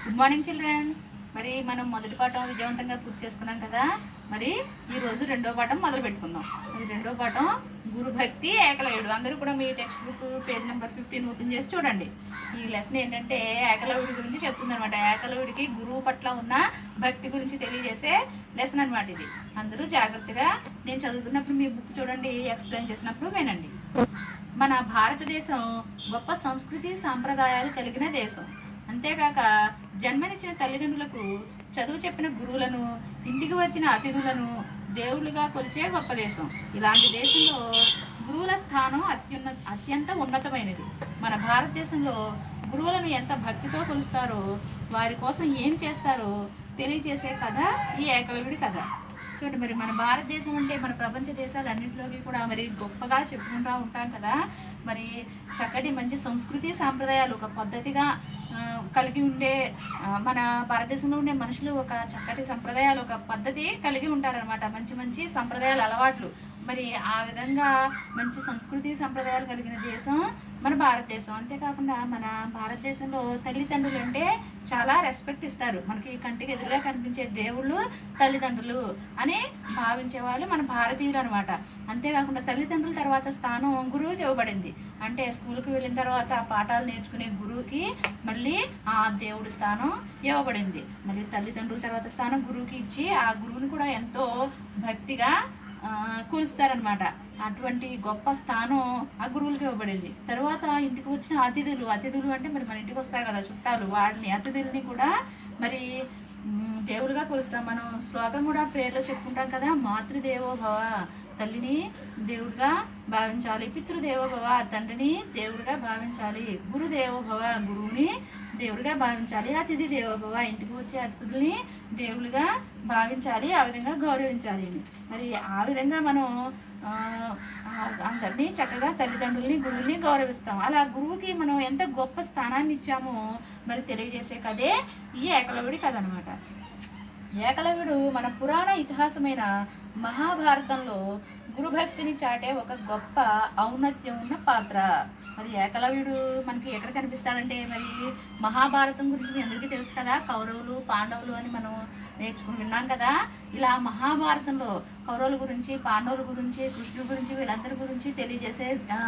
good morning children మరి మనం మొదటి పాఠం విజయవంతంగా పూర్తి చేసుకున్నాం కదా మరి ఈ రోజు రెండో పాఠం మొదలు పెట్టుకుందాం మరి రెండో పాఠం గురుభక్తి ఏకలవ్యుడు అందరూ కూడా మీ textbook page number fifteen open చేసి చూడండి ఈ లెసన్ ఏంటంటే ఏకలవ్యుడి గురించి చెప్తుంది అనమాట ఏకలవ్యుడికి గురువు పట్ల ఉన్న భక్తి గురించి తెలియజేసే లెసన్ అనమాట ఇది అందరూ జాగ్రత్తగా నేను చదువుతున్నప్పుడు మీ బుక్ చూడండి ఎక్స్ప్లెయిన్ చేసినప్పుడు వినండి మన భారతదేశం గొప్ప సంస్కృతి సాంప్రదాయాలు కలిగిన దేశం అంతేకాక జన్మనిచ్చిన తల్లిదండ్రులకు చదువు చెప్పిన గురువులను ఇంటికి వచ్చిన అతిథులను దేవుళ్ళుగా కొలిచే గొప్ప దేశం ఇలాంటి దేశంలో గురువుల స్థానం అత్యున్న అత్యంత ఉన్నతమైనది మన భారతదేశంలో గురువులను ఎంత భక్తితో కొలుస్తారో వారి కోసం ఏం చేస్తారో తెలియజేసే కథ ఈ ఏకలవ్యుడి కథ చూడండి మరి మన భారతదేశం అంటే మన ప్రపంచ దేశాలన్నింటిలోకి కూడా మరి గొప్పగా చెప్పుకుంటూ ఉంటాం కదా మరి చక్కటి మంచి సంస్కృతి సాంప్రదాయాలు ఒక పద్ధతిగా ఆ, కలిగి ఉండే ఆ, మన భారతదేశంలో ఉండే మనుషులు ఒక చక్కటి సంప్రదాయాలు ఒక పద్ధతి కలిగి ఉంటారనమాట మంచి మంచి సంప్రదాయాలు అలవాట్లు మరి ఆ విధంగా మంచి సంస్కృతి సంప్రదాయాలు కలిగిన దేశం మన భారతదేశం అంతేకాకుండా మన భారతదేశంలో తల్లిదండ్రులు అంటే చాలా రెస్పెక్ట్ ఇస్తారు మనకి కంటికి ఎదురుగా కనిపించే దేవుళ్ళు తల్లిదండ్రులు అని భావించే వాళ్ళు మన భారతీయులు అనమాట అంతేకాకుండా తల్లిదండ్రుల తర్వాత స్థానం గురువుకి ఇవ్వబడింది అంటే స్కూల్కి వెళ్ళిన తర్వాత పాఠాలు నేర్చుకునే గురువుకి మళ్ళీ ఆ దేవుడి స్థానం ఇవ్వబడింది మళ్ళీ తల్లిదండ్రుల తర్వాత స్థానం గురువుకి ఇచ్చి ఆ గురువుని కూడా ఎంతో భక్తిగా ఆ, కొలుస్తారనమాట అటువంటి గొప్ప స్థానం ఆ గురువులకి ఇవ్వబడింది తర్వాత ఇంటికి వచ్చిన అతిథులు అతిథులు అంటే మరి మన ఇంటికి వస్తారు కదా చుట్టాలు వాళ్ళని అతిథుల్ని కూడా మరి మ్, దేవులుగా కొలుస్తాం మనం శ్లోకం కూడా ప్రేయర్లో చెప్పుకుంటాం కదా మాతృదేవో భవ తల్లిని దేవుడిగా భావించాలి పితృదేవో భవ తండ్రిని దేవుడిగా భావించాలి గురుదేవో భవ గురువుని దేవుడిగా భావించాలి అతిథి దేవో భవ ఇంటికి వచ్చే అతిథుల్ని దేవుడిగా భావించాలి ఆ విధంగా గౌరవించాలి మరి ఆ విధంగా మనం ఆ, ఆ, అందరినీ చక్కగా తల్లిదండ్రుల్ని గురువుల్ని గౌరవిస్తాం అలా గురువుకి మనం ఎంత గొప్ప స్థానాన్ని ఇచ్చామో మరి తెలియజేసే కదే ఈ ఏకలవుడి కథ అనమాట ఏకలవ్యుడు మన పురాణ ఇతిహాసమైన మహాభారతంలో గురుభక్తిని చాటే ఒక గొప్ప ఔన్నత్యం ఉన్న పాత్ర మరి ఏకలవ్యుడు మనకి ఎక్కడ కనిపిస్తాడంటే మరి మహాభారతం గురించి మీ అందరికీ తెలుసు కదా కౌరవులు పాండవులు అని మనం నేర్చుకుని విన్నాం కదా ఇలా మహాభారతంలో కౌరవుల గురించి పాండవుల గురించి కృష్ణుడి గురించి వీళ్ళందరి గురించి తెలియజేసే ఆ,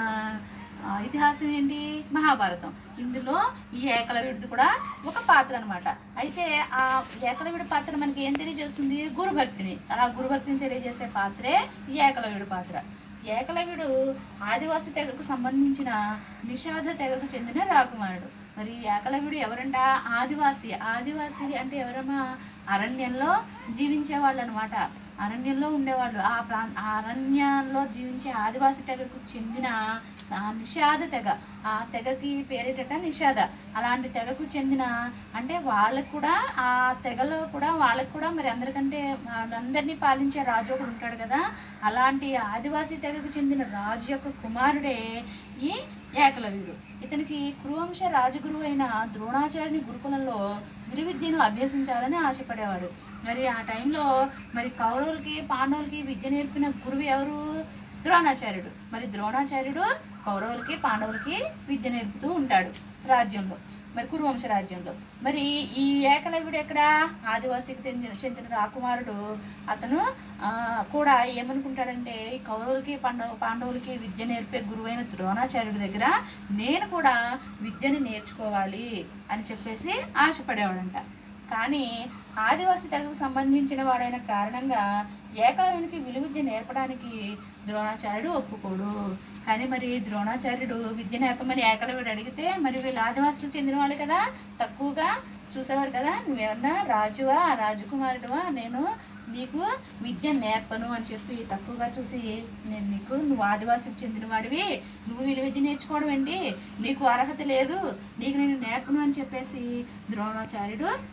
ఆ, ఇతిహాసం ఏంటి మహాభారతం ఇందులో ఈ ఏకలవ్యుడిది కూడా ఒక పాత్ర అనమాట అయితే ఆ ఏకలవ్యుడి పాత్ర మనకి ఏం తెలియజేస్తుంది గురుభక్తిని అలా గురుభక్తిని తెలియజేసే పాత్రే ఈ ఏకలవ్యుడి పాత్ర ఏకలవ్యుడు ఆదివాసి తెగకు సంబంధించిన నిషాద తెగకు చెందిన రాకుమారుడు మరి ఏకలవ్యుడు ఎవరంట ఆదివాసి ఆదివాసి అంటే ఎవరమ్మా అరణ్యంలో జీవించే వాళ్ళు అనమాట అరణ్యంలో ఉండేవాళ్ళు ఆ ప్రా ఆ అరణ్యంలో జీవించే ఆదివాసి తెగకు చెందిన ఆ నిషాద తెగ ఆ తెగకి పేరేటట నిషాద అలాంటి తెగకు చెందిన అంటే వాళ్ళకు కూడా ఆ తెగలో కూడా వాళ్ళకు కూడా మరి అందరికంటే వాళ్ళందరినీ పాలించే రాజు ఒకడు ఉంటాడు కదా అలాంటి ఆదివాసీ తెగకు చెందిన రాజు యొక్క కుమారుడే ఈ ఏకలవ్యుడు ఇతనికి కురువంశ రాజగురువు అయిన ద్రోణాచార్యుని గురుకులంలో విలువిద్యను అభ్యసించాలని ఆశపడేవాడు మరి ఆ టైంలో మరి కౌరవులకి పాండవులకి విద్య నేర్పిన గురువు ఎవరు ద్రోణాచార్యుడు మరి ద్రోణాచార్యుడు కౌరవులకి పాండవులకి విద్య నేర్పుతూ ఉంటాడు రాజ్యంలో మరి కురువంశ రాజ్యంలో మరి ఈ ఏకలవ్యుడు ఎక్కడ ఆదివాసికి చెందిన చెందిన రాకుమారుడు అతను ఆ, కూడా ఏమనుకుంటాడంటే ఈ కౌరవులకి పాండవ పాండవులకి విద్య నేర్పే గురువైన ద్రోణాచార్యుడి దగ్గర నేను కూడా విద్యను నేర్చుకోవాలి అని చెప్పేసి ఆశపడేవాడంట కానీ ఆదివాసి తెగకు సంబంధించిన వాడైన కారణంగా ఏకలవ్యునికి విలువిద్య నేర్పడానికి ద్రోణాచార్యుడు ఒప్పుకోడు కానీ మరి ద్రోణాచార్యుడు విద్య నేర్పమని ఏకలవ్యుడు అడిగితే మరి వీళ్ళు ఆదివాసులకు చెందిన వాళ్ళు కదా తక్కువగా చూసేవారు కదా నువ్వేమన్నా రాజువా రాజకుమారుడువా నేను నీకు విద్య నేర్పను అని చెప్పి తక్కువగా చూసి నేను నీకు నువ్వు ఆదివాసికి చెందిన వాడివి నువ్వు వీళ్ళ విద్య నేర్చుకోవడం ఏంటి నీకు అర్హత లేదు నీకు నేను నేర్పను అని చెప్పేసి ద్రోణాచార్యుడు